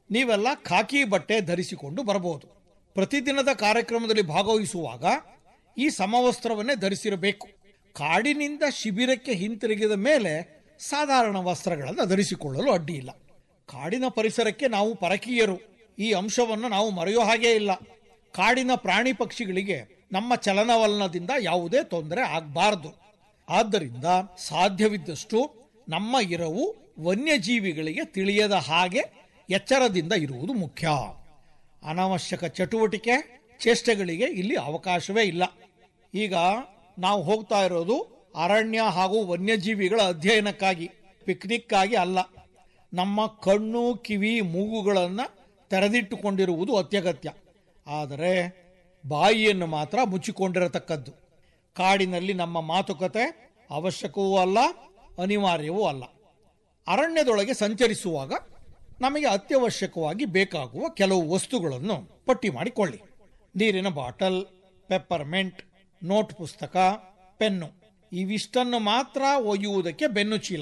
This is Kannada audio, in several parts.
ನೀವೆಲ್ಲ ಖಾಕಿ ಬಟ್ಟೆ ಧರಿಸಿಕೊಂಡು ಬರಬಹುದು ಪ್ರತಿದಿನದ ಕಾರ್ಯಕ್ರಮದಲ್ಲಿ ಭಾಗವಹಿಸುವಾಗ ಈ ಸಮವಸ್ತ್ರವನ್ನೇ ಧರಿಸಿರಬೇಕು ಕಾಡಿನಿಂದ ಶಿಬಿರಕ್ಕೆ ಹಿಂತಿರುಗಿದ ಮೇಲೆ ಸಾಧಾರಣ ವಸ್ತ್ರಗಳನ್ನು ಧರಿಸಿಕೊಳ್ಳಲು ಅಡ್ಡಿ ಇಲ್ಲ ಕಾಡಿನ ಪರಿಸರಕ್ಕೆ ನಾವು ಪರಕೀಯರು ಈ ಅಂಶವನ್ನು ನಾವು ಮರೆಯೋ ಹಾಗೇ ಇಲ್ಲ ಕಾಡಿನ ಪ್ರಾಣಿ ಪಕ್ಷಿಗಳಿಗೆ ನಮ್ಮ ಚಲನವಲನದಿಂದ ಯಾವುದೇ ತೊಂದರೆ ಆಗಬಾರದು ಆದ್ದರಿಂದ ಸಾಧ್ಯವಿದ್ದಷ್ಟು ನಮ್ಮ ಇರವು ವನ್ಯಜೀವಿಗಳಿಗೆ ತಿಳಿಯದ ಹಾಗೆ ಎಚ್ಚರದಿಂದ ಇರುವುದು ಮುಖ್ಯ ಅನಾವಶ್ಯಕ ಚಟುವಟಿಕೆ ಚೇಷ್ಟೆಗಳಿಗೆ ಇಲ್ಲಿ ಅವಕಾಶವೇ ಇಲ್ಲ ಈಗ ನಾವು ಹೋಗ್ತಾ ಇರೋದು ಅರಣ್ಯ ಹಾಗೂ ವನ್ಯಜೀವಿಗಳ ಅಧ್ಯಯನಕ್ಕಾಗಿ ಪಿಕ್ನಿಕ್ಕಾಗಿ ಅಲ್ಲ ನಮ್ಮ ಕಣ್ಣು ಕಿವಿ ಮೂಗುಗಳನ್ನು ತೆರೆದಿಟ್ಟುಕೊಂಡಿರುವುದು ಅತ್ಯಗತ್ಯ ಆದರೆ ಬಾಯಿಯನ್ನು ಮಾತ್ರ ಮುಚ್ಚಿಕೊಂಡಿರತಕ್ಕದ್ದು ಕಾಡಿನಲ್ಲಿ ನಮ್ಮ ಮಾತುಕತೆ ಅವಶ್ಯಕವೂ ಅಲ್ಲ ಅನಿವಾರ್ಯವೂ ಅಲ್ಲ ಅರಣ್ಯದೊಳಗೆ ಸಂಚರಿಸುವಾಗ ನಮಗೆ ಅತ್ಯವಶ್ಯಕವಾಗಿ ಬೇಕಾಗುವ ಕೆಲವು ವಸ್ತುಗಳನ್ನು ಪಟ್ಟಿ ಮಾಡಿಕೊಳ್ಳಿ ನೀರಿನ ಬಾಟಲ್ ಪೆಪ್ಪರ್ಮೆಂಟ್ ನೋಟ್ ಪುಸ್ತಕ ಪೆನ್ನು ಇವಿಷ್ಟನ್ನು ಮಾತ್ರ ಒಯ್ಯುವುದಕ್ಕೆ ಬೆನ್ನು ಚೀಲ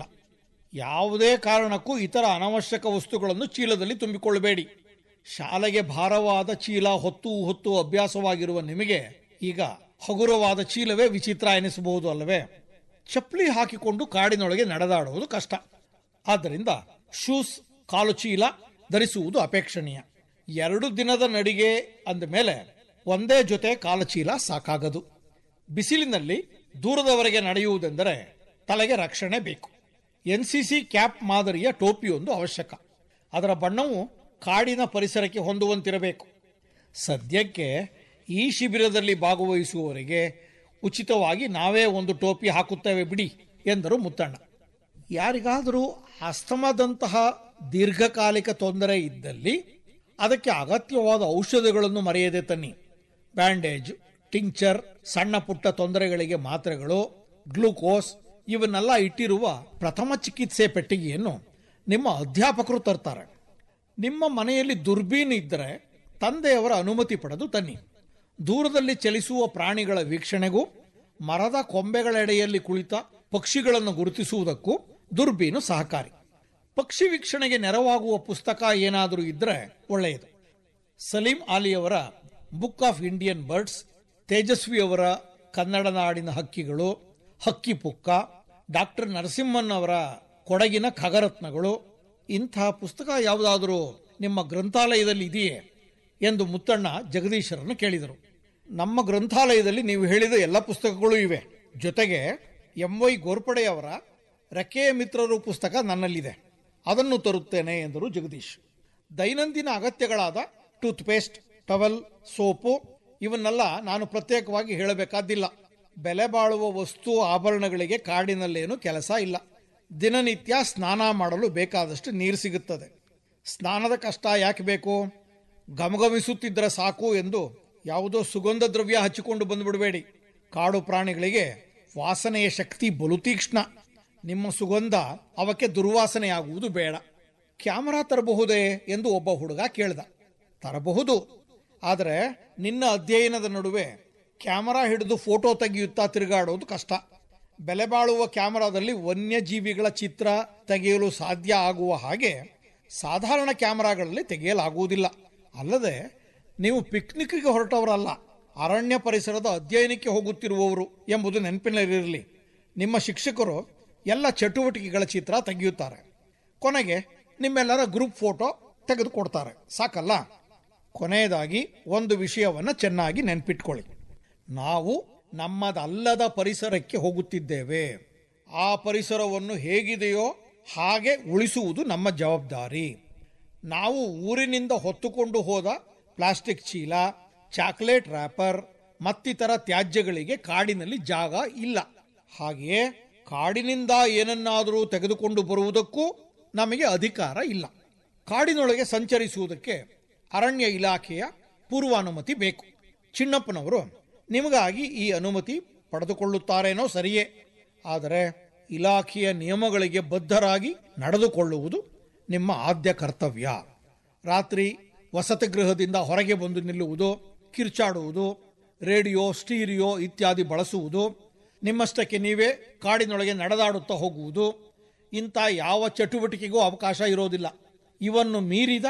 ಯಾವುದೇ ಕಾರಣಕ್ಕೂ ಇತರ ಅನವಶ್ಯಕ ವಸ್ತುಗಳನ್ನು ಚೀಲದಲ್ಲಿ ತುಂಬಿಕೊಳ್ಳಬೇಡಿ ಶಾಲೆಗೆ ಭಾರವಾದ ಚೀಲ ಹೊತ್ತು ಹೊತ್ತು ಅಭ್ಯಾಸವಾಗಿರುವ ನಿಮಗೆ ಈಗ ಹಗುರವಾದ ಚೀಲವೇ ವಿಚಿತ್ರ ಎನಿಸಬಹುದು ಅಲ್ಲವೇ ಚಪ್ಪಲಿ ಹಾಕಿಕೊಂಡು ಕಾಡಿನೊಳಗೆ ನಡೆದಾಡುವುದು ಕಷ್ಟ ಆದ್ದರಿಂದ ಶೂಸ್ ಕಾಲು ಚೀಲ ಧರಿಸುವುದು ಅಪೇಕ್ಷಣೀಯ ಎರಡು ದಿನದ ನಡಿಗೆ ಅಂದ ಮೇಲೆ ಒಂದೇ ಜೊತೆ ಕಾಲಚೀಲ ಸಾಕಾಗದು ಬಿಸಿಲಿನಲ್ಲಿ ದೂರದವರೆಗೆ ನಡೆಯುವುದೆಂದರೆ ತಲೆಗೆ ರಕ್ಷಣೆ ಬೇಕು ಎನ್ಸಿಸಿ ಕ್ಯಾಪ್ ಮಾದರಿಯ ಟೋಪಿಯೊಂದು ಅವಶ್ಯಕ ಅದರ ಬಣ್ಣವು ಕಾಡಿನ ಪರಿಸರಕ್ಕೆ ಹೊಂದುವಂತಿರಬೇಕು ಸದ್ಯಕ್ಕೆ ಈ ಶಿಬಿರದಲ್ಲಿ ಭಾಗವಹಿಸುವವರಿಗೆ ಉಚಿತವಾಗಿ ನಾವೇ ಒಂದು ಟೋಪಿ ಹಾಕುತ್ತೇವೆ ಬಿಡಿ ಎಂದರು ಮುತ್ತಣ್ಣ ಯಾರಿಗಾದರೂ ಅಸ್ತಮದಂತಹ ದೀರ್ಘಕಾಲಿಕ ತೊಂದರೆ ಇದ್ದಲ್ಲಿ ಅದಕ್ಕೆ ಅಗತ್ಯವಾದ ಔಷಧಿಗಳನ್ನು ಮರೆಯದೆ ತನ್ನಿ ಬ್ಯಾಂಡೇಜ್ ಟಿಂಕ್ಚರ್ ಸಣ್ಣ ಪುಟ್ಟ ತೊಂದರೆಗಳಿಗೆ ಮಾತ್ರೆಗಳು ಗ್ಲೂಕೋಸ್ ಇವನ್ನೆಲ್ಲ ಇಟ್ಟಿರುವ ಪ್ರಥಮ ಚಿಕಿತ್ಸೆ ಪೆಟ್ಟಿಗೆಯನ್ನು ನಿಮ್ಮ ಅಧ್ಯಾಪಕರು ತರ್ತಾರೆ ನಿಮ್ಮ ಮನೆಯಲ್ಲಿ ದುರ್ಬೀನ್ ಇದ್ದರೆ ತಂದೆಯವರ ಅನುಮತಿ ಪಡೆದು ತನ್ನಿ ದೂರದಲ್ಲಿ ಚಲಿಸುವ ಪ್ರಾಣಿಗಳ ವೀಕ್ಷಣೆಗೂ ಮರದ ಕೊಂಬೆಗಳೆಡೆಯಲ್ಲಿ ಕುಳಿತ ಪಕ್ಷಿಗಳನ್ನು ಗುರುತಿಸುವುದಕ್ಕೂ ದುರ್ಬೀನು ಸಹಕಾರಿ ಪಕ್ಷಿ ವೀಕ್ಷಣೆಗೆ ನೆರವಾಗುವ ಪುಸ್ತಕ ಏನಾದರೂ ಇದ್ರೆ ಒಳ್ಳೆಯದು ಸಲೀಂ ಆಲಿಯವರ ಬುಕ್ ಆಫ್ ಇಂಡಿಯನ್ ಬರ್ಡ್ಸ್ ತೇಜಸ್ವಿಯವರ ಕನ್ನಡ ನಾಡಿನ ಹಕ್ಕಿಗಳು ಹಕ್ಕಿ ಪುಕ್ಕ ಡಾಕ್ಟರ್ ನರಸಿಂಹನ್ ಅವರ ಕೊಡಗಿನ ಖಗರತ್ನಗಳು ಇಂತಹ ಪುಸ್ತಕ ಯಾವುದಾದರೂ ನಿಮ್ಮ ಗ್ರಂಥಾಲಯದಲ್ಲಿ ಇದೆಯೇ ಎಂದು ಮುತ್ತಣ್ಣ ಜಗದೀಶರನ್ನು ಕೇಳಿದರು ನಮ್ಮ ಗ್ರಂಥಾಲಯದಲ್ಲಿ ನೀವು ಹೇಳಿದ ಎಲ್ಲ ಪುಸ್ತಕಗಳು ಇವೆ ಜೊತೆಗೆ ಎಂ ವೈ ಗೋರ್ಪಡೆಯವರ ರೆಕ್ಕೆಯ ಮಿತ್ರರು ಪುಸ್ತಕ ನನ್ನಲ್ಲಿದೆ ಅದನ್ನು ತರುತ್ತೇನೆ ಎಂದರು ಜಗದೀಶ್ ದೈನಂದಿನ ಅಗತ್ಯಗಳಾದ ಟೂತ್ ಪೇಸ್ಟ್ ಟವಲ್ ಸೋಪು ಇವನ್ನೆಲ್ಲ ನಾನು ಪ್ರತ್ಯೇಕವಾಗಿ ಹೇಳಬೇಕಾದ್ದಿಲ್ಲ ಬೆಲೆ ಬಾಳುವ ವಸ್ತು ಆಭರಣಗಳಿಗೆ ಕಾಡಿನಲ್ಲೇನು ಕೆಲಸ ಇಲ್ಲ ದಿನನಿತ್ಯ ಸ್ನಾನ ಮಾಡಲು ಬೇಕಾದಷ್ಟು ನೀರು ಸಿಗುತ್ತದೆ ಸ್ನಾನದ ಕಷ್ಟ ಯಾಕೆ ಬೇಕು ಗಮಗಮಿಸುತ್ತಿದ್ದರೆ ಸಾಕು ಎಂದು ಯಾವುದೋ ಸುಗಂಧ ದ್ರವ್ಯ ಹಚ್ಚಿಕೊಂಡು ಬಂದುಬಿಡಬೇಡಿ ಕಾಡು ಪ್ರಾಣಿಗಳಿಗೆ ವಾಸನೆಯ ಶಕ್ತಿ ಬಲು ತೀಕ್ಷ್ಣ ನಿಮ್ಮ ಸುಗಂಧ ಅವಕ್ಕೆ ದುರ್ವಾಸನೆಯಾಗುವುದು ಬೇಡ ಕ್ಯಾಮರಾ ತರಬಹುದೇ ಎಂದು ಒಬ್ಬ ಹುಡುಗ ಕೇಳ್ದ ತರಬಹುದು ಆದರೆ ನಿನ್ನ ಅಧ್ಯಯನದ ನಡುವೆ ಕ್ಯಾಮರಾ ಹಿಡಿದು ಫೋಟೋ ತೆಗೆಯುತ್ತಾ ತಿರುಗಾಡೋದು ಕಷ್ಟ ಬೆಲೆ ಬಾಳುವ ಕ್ಯಾಮರಾದಲ್ಲಿ ವನ್ಯಜೀವಿಗಳ ಚಿತ್ರ ತೆಗೆಯಲು ಸಾಧ್ಯ ಆಗುವ ಹಾಗೆ ಸಾಧಾರಣ ಕ್ಯಾಮರಾಗಳಲ್ಲಿ ತೆಗೆಯಲಾಗುವುದಿಲ್ಲ ಅಲ್ಲದೆ ನೀವು ಪಿಕ್ನಿಕ್ಗೆ ಹೊರಟವರಲ್ಲ ಅರಣ್ಯ ಪರಿಸರದ ಅಧ್ಯಯನಕ್ಕೆ ಹೋಗುತ್ತಿರುವವರು ಎಂಬುದು ನೆನಪಿನಲ್ಲಿರಲಿ ನಿಮ್ಮ ಶಿಕ್ಷಕರು ಎಲ್ಲ ಚಟುವಟಿಕೆಗಳ ಚಿತ್ರ ತೆಗೆಯುತ್ತಾರೆ ಕೊನೆಗೆ ನಿಮ್ಮೆಲ್ಲರ ಗ್ರೂಪ್ ಫೋಟೋ ತೆಗೆದುಕೊಡ್ತಾರೆ ಸಾಕಲ್ಲ ಕೊನೆಯದಾಗಿ ಒಂದು ವಿಷಯವನ್ನು ಚೆನ್ನಾಗಿ ನೆನ್ಪಿಟ್ಕೊಳ್ಳಿ ನಾವು ನಮ್ಮದಲ್ಲದ ಪರಿಸರಕ್ಕೆ ಹೋಗುತ್ತಿದ್ದೇವೆ ಆ ಪರಿಸರವನ್ನು ಹೇಗಿದೆಯೋ ಹಾಗೆ ಉಳಿಸುವುದು ನಮ್ಮ ಜವಾಬ್ದಾರಿ ನಾವು ಊರಿನಿಂದ ಹೊತ್ತುಕೊಂಡು ಹೋದ ಪ್ಲಾಸ್ಟಿಕ್ ಚೀಲ ಚಾಕ್ಲೇಟ್ ರ್ಯಾಪರ್ ಮತ್ತಿತರ ತ್ಯಾಜ್ಯಗಳಿಗೆ ಕಾಡಿನಲ್ಲಿ ಜಾಗ ಇಲ್ಲ ಹಾಗೆಯೇ ಕಾಡಿನಿಂದ ಏನನ್ನಾದರೂ ತೆಗೆದುಕೊಂಡು ಬರುವುದಕ್ಕೂ ನಮಗೆ ಅಧಿಕಾರ ಇಲ್ಲ ಕಾಡಿನೊಳಗೆ ಸಂಚರಿಸುವುದಕ್ಕೆ ಅರಣ್ಯ ಇಲಾಖೆಯ ಪೂರ್ವಾನುಮತಿ ಬೇಕು ಚಿನ್ನಪ್ಪನವರು ನಿಮಗಾಗಿ ಈ ಅನುಮತಿ ಪಡೆದುಕೊಳ್ಳುತ್ತಾರೇನೋ ಸರಿಯೇ ಆದರೆ ಇಲಾಖೆಯ ನಿಯಮಗಳಿಗೆ ಬದ್ಧರಾಗಿ ನಡೆದುಕೊಳ್ಳುವುದು ನಿಮ್ಮ ಆದ್ಯ ಕರ್ತವ್ಯ ರಾತ್ರಿ ವಸತಿ ಗೃಹದಿಂದ ಹೊರಗೆ ಬಂದು ನಿಲ್ಲುವುದು ಕಿರ್ಚಾಡುವುದು ರೇಡಿಯೋ ಸ್ಟೀರಿಯೋ ಇತ್ಯಾದಿ ಬಳಸುವುದು ನಿಮ್ಮಷ್ಟಕ್ಕೆ ನೀವೇ ಕಾಡಿನೊಳಗೆ ನಡೆದಾಡುತ್ತಾ ಹೋಗುವುದು ಇಂಥ ಯಾವ ಚಟುವಟಿಕೆಗೂ ಅವಕಾಶ ಇರೋದಿಲ್ಲ ಇವನ್ನು ಮೀರಿದ